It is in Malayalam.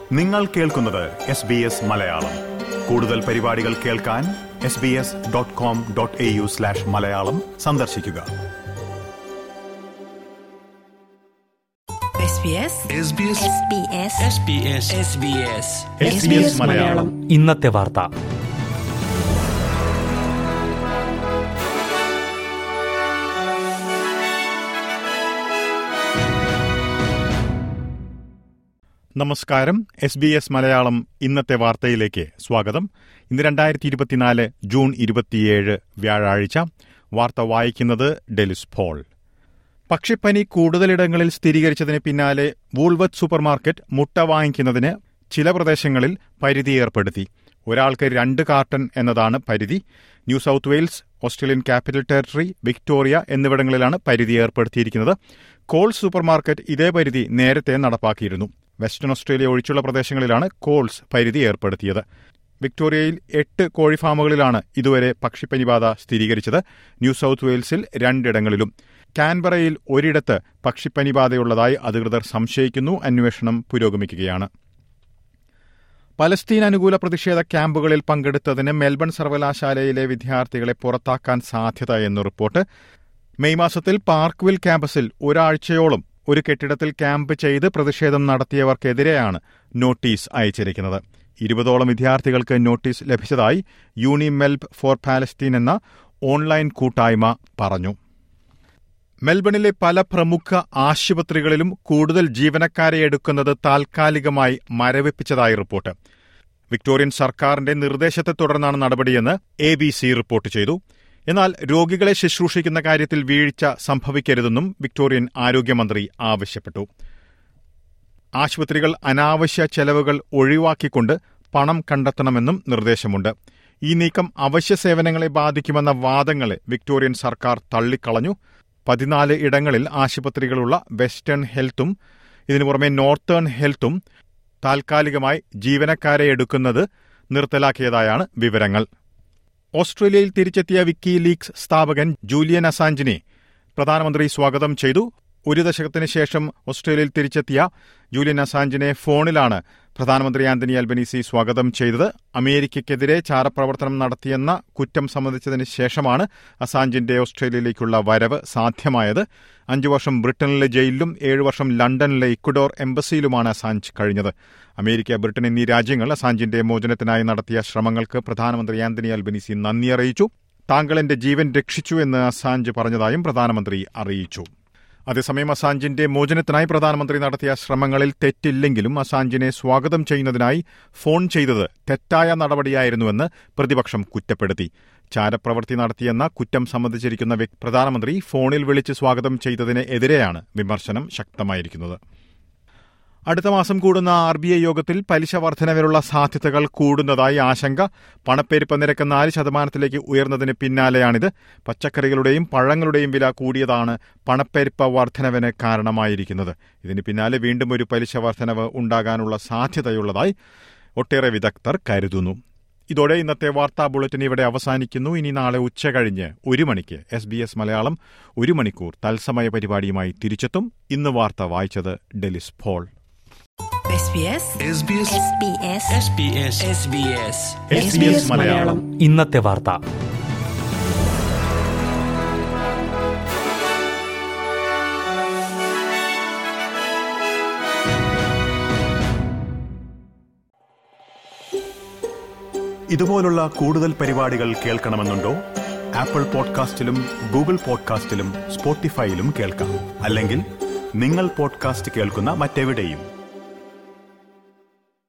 നിങ്ങൾ കേൾക്കുന്നത് എസ് ബി എസ് മലയാളം കൂടുതൽ പരിപാടികൾ കേൾക്കാൻ S B S dot com dot A U slash Malayalam സന്ദർശിക്കുക SBS SBS SBS SBS SBS SBS Malayalam ഇന്നത്തെ വാർത്ത നമസ്കാരം എസ് ബി എസ് മലയാളം ഇന്നത്തെ വാർത്തയിലേക്ക് സ്വാഗതം ഇന്ന് രണ്ടായിരത്തി ഇരുപത്തിനാല് ജൂൺ ഇരുപത്തിയേഴ് വ്യാഴാഴ്ച വാർത്ത വായിക്കുന്നത് ഡെലിസ് പോൾ പക്ഷിപ്പനി കൂടുതലിടങ്ങളിൽ സ്ഥിരീകരിച്ചതിന് പിന്നാലെ വൂൾവത്ത് സൂപ്പർമാർക്കറ്റ് മുട്ട വാങ്ങിക്കുന്നതിന് ചില പ്രദേശങ്ങളിൽ പരിധി ഏർപ്പെടുത്തി ഒരാൾക്ക് രണ്ട് കാർട്ടൺ എന്നതാണ് പരിധി New South Wales Australian Capital Territory Victoria എന്നിവിടങ്ങളിലാണ് പരിധി ഏർപ്പെടുത്തിയിരിക്കുന്നത് കോൾസ് സൂപ്പർമാർക്കറ്റ് ഇതേ പരിധി നേരത്തെ നടപ്പാക്കിയിരുന്നു വെസ്റ്റേൺ ഓസ്ട്രേലിയ ഒഴിച്ചുള്ള പ്രദേശങ്ങളിലാണ് കോൾസ് പരിധി ഏർപ്പെടുത്തിയത് വിക്ടോറിയയിൽ എട്ട് കോഴി ഫാമുകളിലാണ് ഇതുവരെ പക്ഷിപ്പനി ബാധ സ്ഥിരീകരിച്ചത് ന്യൂ സൌത്ത് വെയിൽസിൽ രണ്ടിടങ്ങളിലും കാൻബറയിൽ ഒരിടത്ത് പക്ഷിപ്പനി ബാധയുള്ളതായി അധികൃതർ സംശയിക്കുന്നു അന്വേഷണം പുരോഗമിക്കുകയാണ് പലസ്തീൻ അനുകൂല പ്രതിഷേധ ക്യാമ്പുകളിൽ പങ്കെടുത്തതിന് മെൽബൺ സർവകലാശാലയിലെ വിദ്യാർത്ഥികളെ പുറത്താക്കാൻ സാധ്യത എന്ന് റിപ്പോർട്ട് മെയ് മാസത്തിൽ പാർക്ക്വിൽ ക്യാമ്പസിൽ ഒരാഴ്ചയോളം ഒരു കെട്ടിടത്തിൽ ക്യാമ്പ് ചെയ്ത് പ്രതിഷേധം നടത്തിയവർക്കെതിരെയാണ് നോട്ടീസ് അയച്ചിരിക്കുന്നത് ഇരുപതോളം വിദ്യാർത്ഥികൾക്ക് നോട്ടീസ് ലഭിച്ചതായി യൂണി മെൽബ് ഫോർ പാലസ്തീൻ എന്ന ഓൺലൈൻ കൂട്ടായ്മ പറഞ്ഞു മെൽബണിലെ പല പ്രമുഖ ആശുപത്രികളിലും കൂടുതൽ ജീവനക്കാരെ എടുക്കുന്നത് താൽക്കാലികമായി മരവിപ്പിച്ചതായി റിപ്പോർട്ട് വിക്ടോറിയൻ സർക്കാരിന്റെ നിർദ്ദേശത്തെ തുടർന്നാണ് നടപടിയെന്ന് എ ബി സി റിപ്പോർട്ട് ചെയ്തു എന്നാൽ രോഗികളെ ശുശ്രൂഷിക്കുന്ന കാര്യത്തിൽ വീഴ്ച സംഭവിക്കരുതെന്നും വിക്ടോറിയൻ ആരോഗ്യമന്ത്രി ആവശ്യപ്പെട്ടു ആശുപത്രികൾ അനാവശ്യ ചെലവുകൾ ഒഴിവാക്കിക്കൊണ്ട് പണം കണ്ടെത്തണമെന്നും നിർദ്ദേശമുണ്ട് ഈ നീക്കം അവശ്യ സേവനങ്ങളെ ബാധിക്കുമെന്ന വാദങ്ങളെ വിക്ടോറിയൻ സർക്കാർ തള്ളിക്കളഞ്ഞു പതിനാല് ഇടങ്ങളിൽ ആശുപത്രികളുള്ള വെസ്റ്റേൺ ഹെൽത്തും ഇതിനു പുറമെ നോർത്തേൺ ഹെൽത്തും താൽക്കാലികമായി ജീവനക്കാരെ എടുക്കുന്നത് നിർത്തലാക്കിയതായാണ് വിവരങ്ങൾ ഓസ്ട്രേലിയയിൽ തിരിച്ചെത്തിയ വിക്കി ലീഗ്സ് സ്ഥാപകൻ ജൂലിയൻ അസാഞ്ചിനെ പ്രധാനമന്ത്രി സ്വാഗതം ചെയ്തു ഒരു ദശകത്തിന് ശേഷം ഓസ്ട്രേലിയയിൽ തിരിച്ചെത്തിയ ജൂലിയൻ അസാഞ്ചിനെ ഫോണിലാണ് പ്രധാനമന്ത്രി ആന്റണി അൽബനീസി സ്വാഗതം ചെയ്തത് അമേരിക്കയ്ക്കെതിരെ ചാരപ്രവർത്തനം നടത്തിയെന്ന കുറ്റം സംബന്ധിച്ചതിന് ശേഷമാണ് അസാഞ്ചിന്റെ ഓസ്ട്രേലിയയിലേക്കുള്ള വരവ് സാധ്യമായത് അഞ്ചു വർഷം ബ്രിട്ടനിലെ ജയിലിലും ഏഴു വർഷം ലണ്ടനിലെ ഇക്വഡോർ എംബസിയിലുമാണ് അസാഞ്ച് കഴിഞ്ഞത് അമേരിക്ക ബ്രിട്ടൻ എന്നീ രാജ്യങ്ങൾ അസാഞ്ചിന്റെ മോചനത്തിനായി നടത്തിയ ശ്രമങ്ങൾക്ക് പ്രധാനമന്ത്രി ആന്റണി അൽബനീസി നന്ദി അറിയിച്ചു താങ്കൾ എന്റെ ജീവൻ രക്ഷിച്ചു എന്ന് അസാഞ്ച് പറഞ്ഞതായും പ്രധാനമന്ത്രി അറിയിച്ചു അതേസമയം അസാഞ്ചിന്റെ മോചനത്തിനായി പ്രധാനമന്ത്രി നടത്തിയ ശ്രമങ്ങളിൽ തെറ്റില്ലെങ്കിലും അസാഞ്ചിനെ സ്വാഗതം ചെയ്യുന്നതിനായി ഫോൺ ചെയ്തത് തെറ്റായ നടപടിയായിരുന്നുവെന്ന് പ്രതിപക്ഷം കുറ്റപ്പെടുത്തി ചാരപ്രവൃത്തി നടത്തിയെന്ന കുറ്റം സംബന്ധിച്ചിരിക്കുന്ന വ്യക്- പ്രധാനമന്ത്രി ഫോണിൽ വിളിച്ച് സ്വാഗതം ചെയ്തതിന് എതിരെയാണ് വിമർശനം ശക്തമായിരിക്കുന്നത് അടുത്ത മാസം കൂടുന്ന ആർ ബി ഐ യോഗത്തിൽ പലിശ വർധനവിനുള്ള സാധ്യതകൾ കൂടുന്നതായി ആശങ്ക പണപ്പെരുപ്പ നിരക്ക് നാല് ശതമാനത്തിലേക്ക് ഉയർന്നതിന് പിന്നാലെയാണിത് പച്ചക്കറികളുടെയും പഴങ്ങളുടെയും വില കൂടിയതാണ് പണപ്പെരുപ്പ വർധനവിന് കാരണമായിരിക്കുന്നത് ഇതിന് പിന്നാലെ വീണ്ടും ഒരു പലിശ വർധനവ് ഉണ്ടാകാനുള്ള സാധ്യതയുള്ളതായി ഒട്ടേറെ വിദഗ്ധർ കരുതുന്നു ഇതോടെ ഇന്നത്തെ വാർത്താ ബുള്ളറ്റിൻ ഇവിടെ അവസാനിക്കുന്നു ഇനി നാളെ ഉച്ച കഴിഞ്ഞ് ഒരു മണിക്ക് എസ് ബി എസ് മലയാളം ഒരു മണിക്കൂർ തത്സമയ പരിപാടിയുമായി തിരിച്ചെത്തും ഇന്ന് വാർത്ത വായിച്ചത് Delys Paul SBS SBS SBS SBS SBS SBS Malayalam ഇന്നത്തെ വാർത്ത ഇതുപോലുള്ള കൂടുതൽ പരിപാടികൾ കേൾക്കണമെന്നുണ്ടോ ആപ്പിൾ പോഡ്കാസ്റ്റിലും ഗൂഗിൾ പോഡ്കാസ്റ്റിലും സ്പോട്ടിഫൈയിലും കേൾക്കാം അല്ലെങ്കിൽ നിങ്ങൾ പോഡ്കാസ്റ്റ് കേൾക്കുന്ന മറ്റെവിടെയും